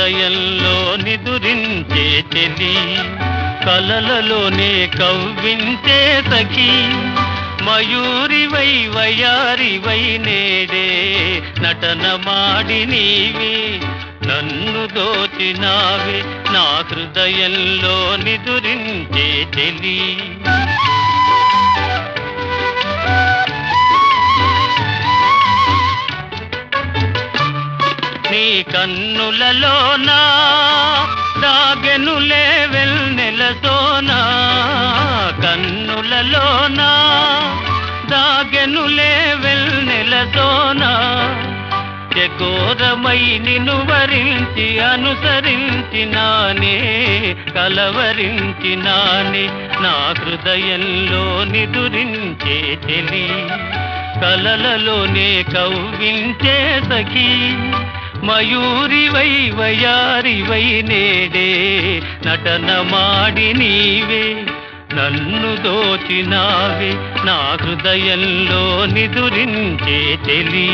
హృదయంలో నిదురించే చెలి కలలలోనే కవ్వించే సఖి మయూరివై వయారివై నేడే నటన మాడి నీవే నన్ను దోచినావే నా హృదయంలో నిదురించే చెలి నీ కన్నులలోనా దాగెనులే వెల్నెలతోనా కన్నులలోనా దాగెనులే వెల్నెలతోనా చకోరమై నిన్ను వరించి అనుసరించినానే కలవరించినానే నా హృదయంలో నిదురించే చెలి కలలలోనే కవ్వించే సఖీ మయూరివై వయారివై నేడే నటన మాడి నీవే నన్ను దోచినావే నా హృదయంలో నిదురించే చెలి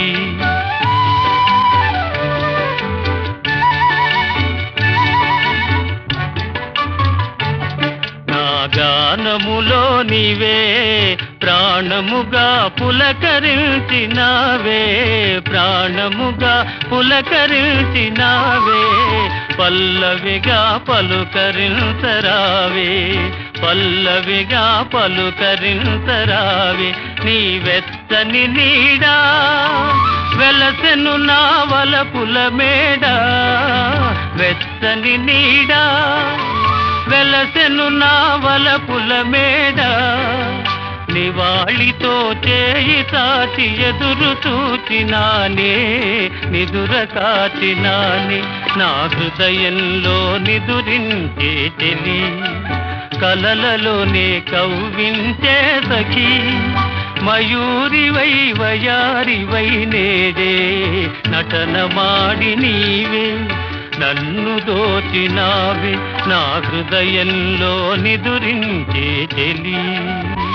నా గానములో నీవే ప్రాణముగా పులకరించినావే ప్రాణముగా పులకరించినావే పల్లవిగా పలుకరించరావే పల్లవిగా పలుకరించరావే నీ వెచ్చని నీడా వెలసెను నా వలపుల మేడ వెచ్చని నీడా వెలసెను నా వలపుల మేడ నివాళితో చేయి తాచి ఎదురు చూచినానే నిదుర కాచినానే నా హృదయంలో నిదురించే చెలి కలలలోనే కవ్వించే సఖీ మయూరివై వయారివై నేడే నటన మాడి నీవే నన్ను దోచినావే నా హృదయంలో నిదురించే చెలి